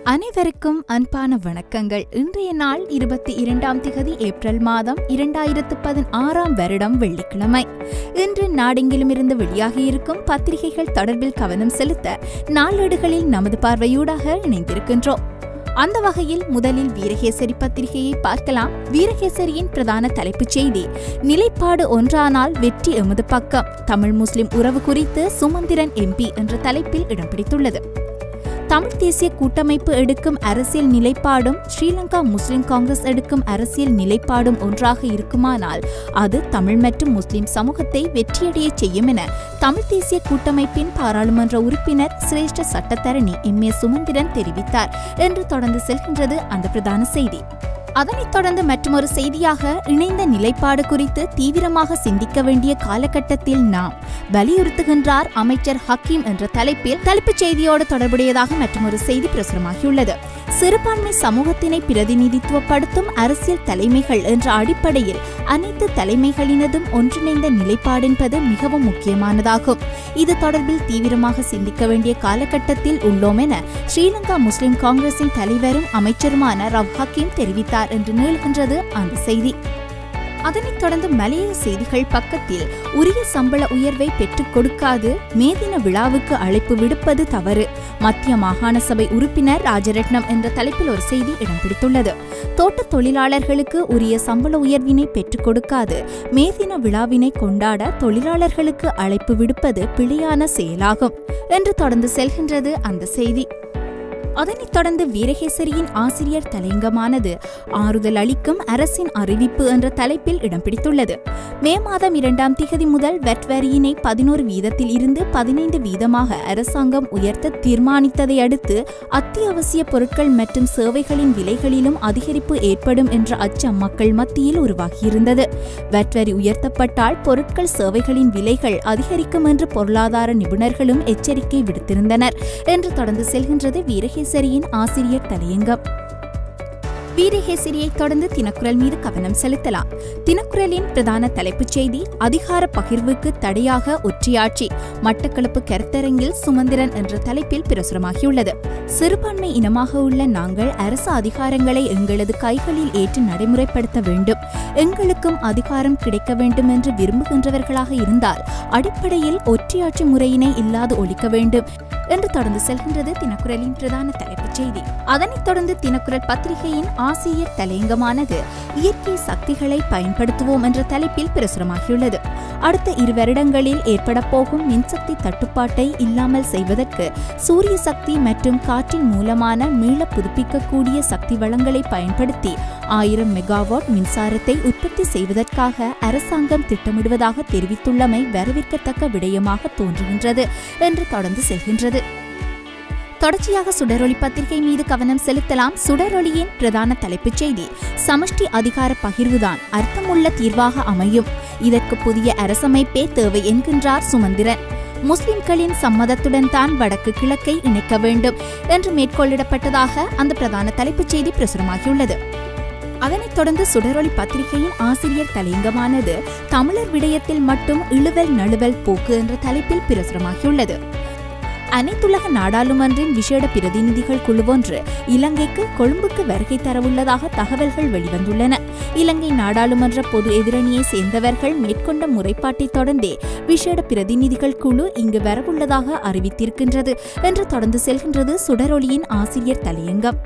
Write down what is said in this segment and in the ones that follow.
அனைவருக்கும் அன்பான வணக்கங்கள் இன்றைய நாள் இருபத்தி இரண்டாம் திகதி ஏப்ரல் மாதம் இரண்டாயிரத்து பதினாறாம் வருடம் வெள்ளிக்கிழமை இன்று நாடெங்கிலும் இருந்து வெளியாகியிருக்கும் பத்திரிகைகள் தொடர்பில் கவனம் செலுத்த நாளேடுகளில் நமது பார்வையூடாக இணைந்திருக்கின்றோம் அந்த வகையில் முதலில் வீரகேசரி பத்திரிகையை பார்க்கலாம் வீரகேசரியின் பிரதான தலைப்புச் செய்தி நிலைப்பாடு ஒன்றானால் வெற்றி எமது பக்கம் தமிழ் முஸ்லிம் உறவு குறித்து சுமந்திரன் எம்பி என்ற தலைப்பில் இடம் பிடித்துள்ளது தமிழ் தேசிய கூட்டமைப்பு எடுக்கும் அரசியல் நிலைப்பாடும் ஸ்ரீலங்கா முஸ்லிம் காங்கிரஸ் எடுக்கும் அரசியல் நிலைப்பாடும் ஒன்றாக இருக்குமானால் அது தமிழ் மற்றும் முஸ்லிம் சமூகத்தை வெற்றியடையச் செய்யும் என தமிழ் தேசிய கூட்டமைப்பின் பாராளுமன்ற உறுப்பினர் சிரேஷ்ட சட்டத்தரணி எம் ஏ சுமந்திரன் தெரிவித்தார் என்று தொடர்ந்து செல்கின்றது அந்த பிரதான செய்தி அதனைத் தொடர்ந்து மற்றொரு செய்தியாக இணைந்த நிலைப்பாடு குறித்து தீவிரமாக சிந்திக்க வேண்டிய காலகட்டத்தில் நாம் வலியுறுத்துகின்றார் அமைச்சர் ஹக்கீம் என்ற தலைப்பில் தலைப்புச் செய்தியோடு தொடர்புடையதாக மற்றொரு செய்தி பிரசுரமாகியுள்ளது சிறுபான்மை சமூகத்தினை பிரதிநிதித்துவப்படுத்தும் அரசியல் தலைமைகள் என்ற அடிப்படையில் அனைத்து தலைமைகளினதும் ஒன்றிணைந்த நிலைப்பாடு என்பது மிகவும் முக்கியமானதாகும் இது தொடர்பில் தீவிரமாக சிந்திக்க வேண்டிய காலகட்டத்தில் உள்ளோம் என ஸ்ரீலங்கா முஸ்லிம் காங்கிரசின் தலைவரும் அமைச்சருமான ரவ் ஹக்கீம் தெரிவித்தார் என்று நீள்கின்றது அந்த செய்தி அதனைத் தொடர்ந்து மலையக செய்திகள் பக்கத்தில் உரிய சம்பள உயர்வை பெற்றுக் கொடுக்காது மேதின விழாவுக்கு அழைப்பு விடுப்பது தவறு மத்திய மாகாண சபை உறுப்பினர் ராஜரட்னம் என்ற தலைப்பில் ஒரு செய்தி இடம் பிடித்துள்ளது தோட்ட தொழிலாளர்களுக்கு உரிய சம்பள உயர்வினை பெற்றுக் கொடுக்காது மேதின விழாவினை கொண்டாட தொழிலாளர்களுக்கு அழைப்பு விடுப்பது பிழையான செயலாகும் என்று தொடர்ந்து செல்கின்றது அந்த செய்தி அதனைத் தொடர்ந்து வீரகேசரியின் ஆசிரியர் தலையங்கமானது ஆறுதல் அளிக்கும் அரசின் அறிவிப்பு என்ற தலைப்பில் இடம் பிடித்துள்ளது மே மாதம் இரண்டாம் திகதி முதல் வெட் வரியினை பதினோரு வீதத்தில் இருந்து பதினைந்து வீதமாக அரசாங்கம் உயர்த்த தீர்மானித்ததை அடுத்து அத்தியாவசிய பொருட்கள் மற்றும் சேவைகளின் விலைகளிலும் அதிகரிப்பு ஏற்படும் என்ற அச்சம் மக்கள் மத்தியில் உருவாகியிருந்தது வெட் வரி உயர்த்தப்பட்டால் பொருட்கள் சேவைகளின் விலைகள் அதிகரிக்கும் என்று பொருளாதார நிபுணர்களும் எச்சரிக்கை விடுத்திருந்தனர் என்று தொடர்ந்து செல்கின்றது வீரகே வீரகேசரியின் ஆசிரியர் தலையங்கம் வீரகேசரியை தொடர்ந்து தினக்குரல் மீது கவனம் செலுத்தலாம் தினக்குரலின் பிரதான தலைப்புச் செய்தி அதிகார பகிர்வுக்கு தடையாக ஒற்றியாட்சி மட்டக்களப்பு கருத்தரங்கில் சுமந்திரன் என்ற தலைப்பில் பிரசுரமாகியுள்ளது சிறுபான்மை இனமாக உள்ள நாங்கள் அரசு அதிகாரங்களை எங்களது கைகளில் ஏற்று நடைமுறைப்படுத்த வேண்டும் எங்களுக்கும் அதிகாரம் கிடைக்க வேண்டும் என்று விரும்புகின்றவர்களாக இருந்தால் அடிப்படையில் ஒற்றியாட்சி முறையினை இல்லாது ஒழிக்க வேண்டும் என்று தொடர்ந்து செல்கின்றது தினக்குரலின் பிரதான தலைப்புச் செய்தி அதனைத் தொடர்ந்து தினக்குரல் பத்திரிகையின் ஆசிரியர் தலையங்கமானது இயற்கை சக்திகளை பயன்படுத்துவோம் என்ற தலைப்பில் பிரசுரமாகியுள்ளது அடுத்த இரு வருடங்களில் ஏற்பட போகும் மின்சக்தி தட்டுப்பாட்டை இல்லாமல் செய்வதற்கு சூரிய சக்தி மற்றும் காற்றின் மூலமான மீள புதுப்பிக்கக்கூடிய சக்தி வளங்களை பயன்படுத்தி ஆயிரம் மெகாவாட் மின்சாரத்தை உற்பத்தி செய்வதற்காக அரசாங்கம் திட்டமிடுவதாக தெரிவித்துள்ளமை வரவேற்கத்தக்க விடயமாக தோன்றுகின்றது என்று தொடர்ந்து செல்கின்றது தொடர்ச்சியாக சுடரொளி பத்திரிகை மீது கவனம் செலுத்தலாம் சுடரொளியின் பிரதான தலைப்புச் செய்தி சமஷ்டி அதிகார பகிர்வுதான் அர்த்தமுள்ள தீர்வாக அமையும் இதற்கு புதிய அரசமைப்பே தேவை என்கின்றார் சுமந்திரன் முஸ்லிம்களின் சம்மதத்துடன் தான் வடக்கு கிழக்கை இணைக்க வேண்டும் என்று மேற்கொள்ளிடப்பட்டதாக அந்த பிரதான தலைப்புச் செய்தி பிரசுரமாகியுள்ளது அதனைத் தொடர்ந்து சுடரொளி பத்திரிகையின் ஆசிரியர் தலையங்கமானது தமிழர் விடயத்தில் மட்டும் இழுவல் நழுவல் போக்கு என்ற தலைப்பில் பிரசுரமாகியுள்ளது அனைத்துலக நாடாளுமன்றின் விசேட பிரதிநிதிகள் குழுவொன்று இலங்கைக்கு கொழும்புக்கு வருகை தரவுள்ளதாக தகவல்கள் வெளிவந்துள்ளன இலங்கை நாடாளுமன்ற பொது எதிரணியை சேர்ந்தவர்கள் மேற்கொண்ட முறைப்பாட்டை தொடர்ந்தே விசேட பிரதிநிதிகள் குழு இங்கு வரவுள்ளதாக அறிவித்திருக்கின்றது என்று தொடர்ந்து செல்கின்றது சுடரொளியின் ஆசிரியர் தலையங்கம்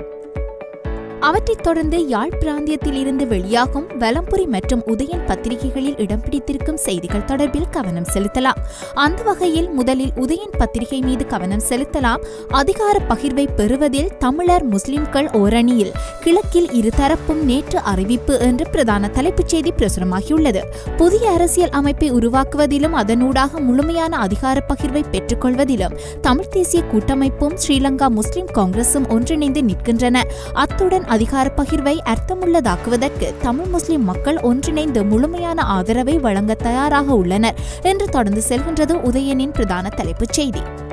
அவற்றைத் தொடர்ந்து யாழ் பிராந்தியத்தில் இருந்து வெளியாகும் வலம்புரி மற்றும் உதயன் பத்திரிகைகளில் இடம் பிடித்திருக்கும் செய்திகள் தொடர்பில் கவனம் செலுத்தலாம் அந்த வகையில் முதலில் உதயன் பத்திரிகை மீது கவனம் செலுத்தலாம் அதிகார பகிர்வை பெறுவதில் தமிழர் முஸ்லிம்கள் ஓரணியில் கிழக்கில் இருதரப்பும் நேற்று அறிவிப்பு என்று பிரதான தலைப்புச் செய்தி பிரசுரமாகியுள்ளது புதிய அரசியல் அமைப்பை உருவாக்குவதிலும் அதனூடாக முழுமையான அதிகார பகிர்வை பெற்றுக்கொள்வதிலும் தமிழ் தேசிய கூட்டமைப்பும் ஸ்ரீலங்கா முஸ்லிம் காங்கிரசும் ஒன்றிணைந்து நிற்கின்றன அத்துடன் அதிகார பகிர்வை அர்த்தமுள்ளதாக்குவதற்கு தமிழ் முஸ்லிம் மக்கள் ஒன்றிணைந்து முழுமையான ஆதரவை வழங்க தயாராக உள்ளனர் என்று தொடர்ந்து செல்கின்றது உதயனின் பிரதான தலைப்புச் செய்தி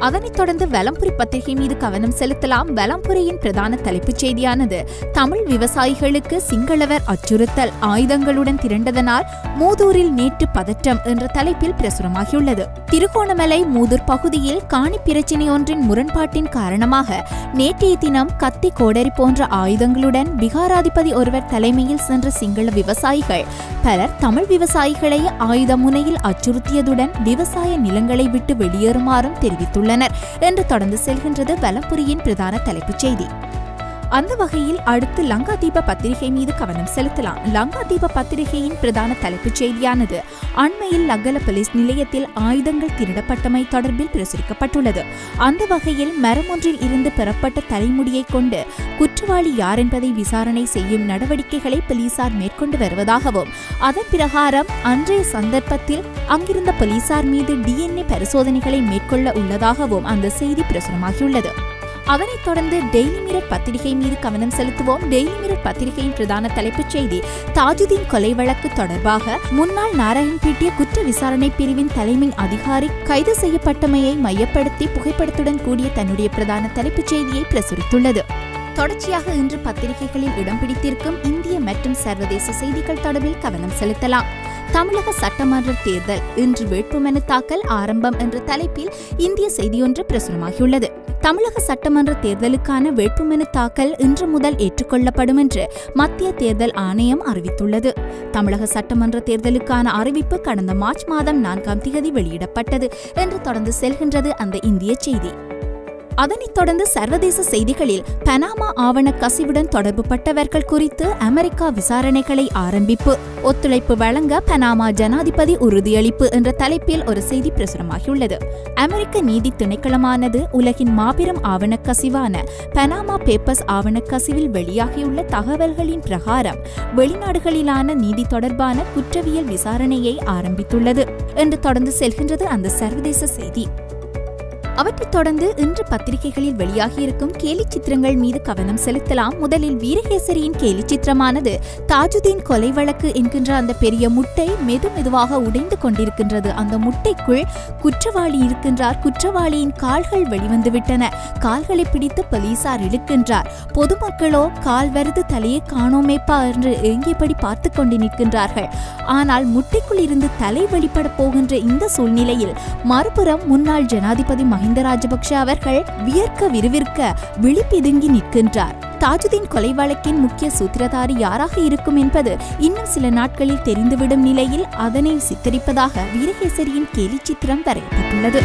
அதனைத் தொடர்ந்து வலம்புரி பத்திரிகை மீது கவனம் செலுத்தலாம் வலம்புரியின் பிரதான தலைப்புச் செய்தியானது தமிழ் விவசாயிகளுக்கு சிங்களவர் அச்சுறுத்தல் ஆயுதங்களுடன் திரண்டதனால் மூதூரில் நேற்று பதற்றம் என்ற தலைப்பில் பிரசுரமாகியுள்ளது திருகோணமலை மூதூர் பகுதியில் காணி பிரச்சினை ஒன்றின் முரண்பாட்டின் காரணமாக நேற்றைய தினம் கத்தி கோடரி போன்ற ஆயுதங்களுடன் பிகாராதிபதி ஒருவர் தலைமையில் சென்ற சிங்கள விவசாயிகள் பலர் தமிழ் விவசாயிகளை ஆயுத முனையில் அச்சுறுத்தியதுடன் விவசாய நிலங்களை விட்டு வெளியேறுமாறும் தெரிவித்துள்ளனர் என்று தொடர்ந்து செல்கின்றது வலம்புரியின் பிரதான தலைப்புச் செய்தி அந்த வகையில் அடுத்து லங்கா தீப பத்திரிகை மீது கவனம் செலுத்தலாம் லங்கா தீப பத்திரிகையின் பிரதான தலைப்புச் செய்தியானது அண்மையில் லக்கல போலீஸ் நிலையத்தில் ஆயுதங்கள் திருடப்பட்டமை தொடர்பில் பிரசுரிக்கப்பட்டுள்ளது அந்த வகையில் மரம் ஒன்றில் இருந்து பெறப்பட்ட தலைமுடியை கொண்டு குற்றவாளி யார் என்பதை விசாரணை செய்யும் நடவடிக்கைகளை போலீசார் மேற்கொண்டு வருவதாகவும் அதன் பிரகாரம் அன்றைய சந்தர்ப்பத்தில் அங்கிருந்த போலீசார் மீது டிஎன்ஏ பரிசோதனைகளை மேற்கொள்ள உள்ளதாகவும் அந்த செய்தி பிரசுரமாகியுள்ளது அதனைத் தொடர்ந்து டெய்லி மிரர் பத்திரிகை மீது கவனம் செலுத்துவோம் டெய்லி மிரர் பத்திரிகையின் பிரதான தலைப்புச் செய்தி தாஜுதீன் கொலை வழக்கு தொடர்பாக முன்னாள் நாராயண்பேட்டிய குற்ற விசாரணை பிரிவின் தலைமை அதிகாரி கைது செய்யப்பட்டமையை மையப்படுத்தி புகைப்படத்துடன் கூடிய தன்னுடைய பிரதான தலைப்புச் செய்தியை பிரசுரித்துள்ளது தொடர்ச்சியாக இன்று பத்திரிகைகளில் இடம் பிடித்திருக்கும் இந்திய மற்றும் சர்வதேச செய்திகள் தொடர்பில் கவனம் செலுத்தலாம் தமிழக சட்டமன்ற தேர்தல் இன்று வேட்புமனு தாக்கல் ஆரம்பம் என்ற தலைப்பில் இந்திய செய்தியொன்று பிரசுரமாகியுள்ளது தமிழக சட்டமன்ற தேர்தலுக்கான வேட்புமனு தாக்கல் இன்று முதல் ஏற்றுக்கொள்ளப்படும் என்று மத்திய தேர்தல் ஆணையம் அறிவித்துள்ளது தமிழக சட்டமன்ற தேர்தலுக்கான அறிவிப்பு கடந்த மார்ச் மாதம் நான்காம் திகதி வெளியிடப்பட்டது என்று தொடர்ந்து செல்கின்றது அந்த இந்திய செய்தி அதனைத் தொடர்ந்து சர்வதேச செய்திகளில் பனாமா ஆவண கசிவுடன் தொடர்புபட்டவர்கள் குறித்து அமெரிக்கா விசாரணைகளை ஆரம்பிப்பு ஒத்துழைப்பு வழங்க பனாமா ஜனாதிபதி உறுதியளிப்பு என்ற தலைப்பில் ஒரு செய்தி பிரசுரமாகியுள்ளது அமெரிக்க நீதி திணைக்களமானது உலகின் மாபெரும் ஆவண கசிவான பனாமா பேப்பர்ஸ் ஆவண கசிவில் வெளியாகியுள்ள தகவல்களின் பிரகாரம் வெளிநாடுகளிலான நீதி தொடர்பான குற்றவியல் விசாரணையை ஆரம்பித்துள்ளது என்று தொடர்ந்து செல்கின்றது அந்த சர்வதேச செய்தி அவற்றைத் தொடர்ந்து இன்று பத்திரிகைகளில் வெளியாகியிருக்கும் கேலி சித்திரங்கள் மீது கவனம் செலுத்தலாம் முதலில் வீரகேசரியின் கேலி சித்திரமானது தாஜுதீன் கொலை வழக்கு என்கின்ற அந்த பெரிய முட்டை மெது மெதுவாக உடைந்து கொண்டிருக்கின்றது அந்த முட்டைக்குள் குற்றவாளி இருக்கின்றார் குற்றவாளியின் கால்கள் வெளிவந்துவிட்டன கால்களை பிடித்து போலீசார் இழுக்கின்றார் பொதுமக்களோ கால் வருது தலையை காணோமேப்பா என்று ஏங்கியபடி பார்த்து கொண்டு நிற்கின்றார்கள் ஆனால் முட்டைக்குள் இருந்து தலை வெளிப்பட போகின்ற இந்த சூழ்நிலையில் மறுபுறம் முன்னாள் ஜனாதிபதி மஹிந்த ராஜபக்ஷ அவர்கள் வியர்க்க விறுவிற்க விழிப்பிதுங்கி நிற்கின்றார் தாஜுதீன் கொலை வழக்கின் முக்கிய சூத்திரதாரி யாராக இருக்கும் என்பது இன்னும் சில நாட்களில் தெரிந்துவிடும் நிலையில் அதனை சித்தரிப்பதாக வீரகேசரியின் கேலி சித்திரம் வரையப்பட்டுள்ளது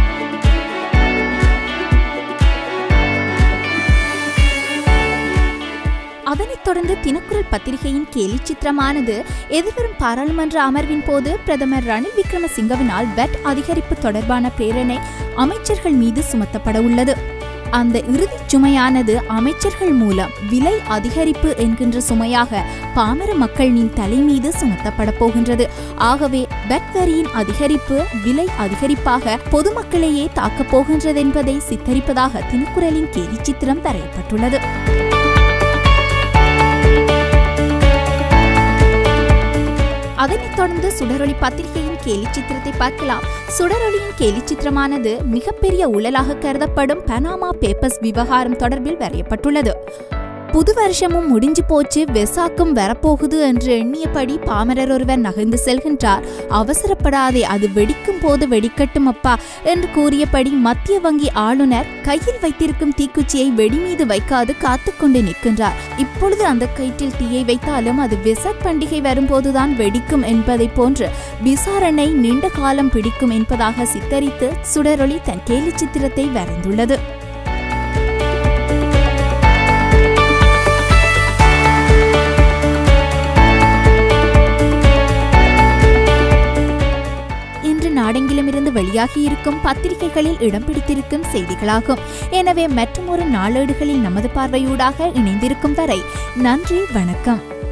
அதனைத் தொடர்ந்து தினக்குரல் பத்திரிகையின் கேலி சித்திரமானது எதிர்வரும் பாராளுமன்ற அமர்வின் போது பிரதமர் ரணில் விக்ரமசிங்கவினால் வெட் அதிகரிப்பு தொடர்பான பிரேரணை அமைச்சர்கள் மீது சுமத்தப்பட உள்ளது அந்த இறுதிச் சுமையானது அமைச்சர்கள் மூலம் விலை அதிகரிப்பு என்கின்ற சுமையாக பாமர மக்களின் தலை மீது சுமத்தப்பட போகின்றது ஆகவே பெட் வரியின் அதிகரிப்பு விலை அதிகரிப்பாக பொதுமக்களையே தாக்கப் போகின்றது என்பதை சித்தரிப்பதாக தினக்குரலின் கேலி சித்திரம் வரையப்பட்டுள்ளது அதனைத் தொடர்ந்து சுடரொளி பத்திரிகையின் கேலி சித்திரத்தை பார்க்கலாம் சுடரொளியின் கேலி சித்திரமானது மிகப்பெரிய ஊழலாக கருதப்படும் பனாமா பேப்பர்ஸ் விவகாரம் தொடர்பில் வரையப்பட்டுள்ளது புது வருஷமும் முடிஞ்சு போச்சு வெசாக்கும் வரப்போகுது என்று எண்ணியபடி பாமரர் ஒருவர் நகர்ந்து செல்கின்றார் அவசரப்படாதே அது வெடிக்கும் போது வெடிக்கட்டும் அப்பா என்று கூறியபடி மத்திய வங்கி ஆளுநர் கையில் வைத்திருக்கும் தீக்குச்சியை வெடி மீது வைக்காது காத்துக்கொண்டு நிற்கின்றார் இப்பொழுது அந்த கயிற்றில் தீயை வைத்தாலும் அது வெசக் பண்டிகை வரும்போதுதான் வெடிக்கும் என்பதை போன்று விசாரணை நீண்ட காலம் பிடிக்கும் என்பதாக சித்தரித்து சுடரொளி தன் கேலி சித்திரத்தை வரைந்துள்ளது இன்று நாடெங்கிலுமிருந்து வெளியாகியிருக்கும் பத்திரிகைகளில் இடம் பிடித்திருக்கும் செய்திகளாகும் எனவே மற்றுமொரு நாளேடுகளில் நமது பார்வையூடாக இணைந்திருக்கும் வரை நன்றி வணக்கம்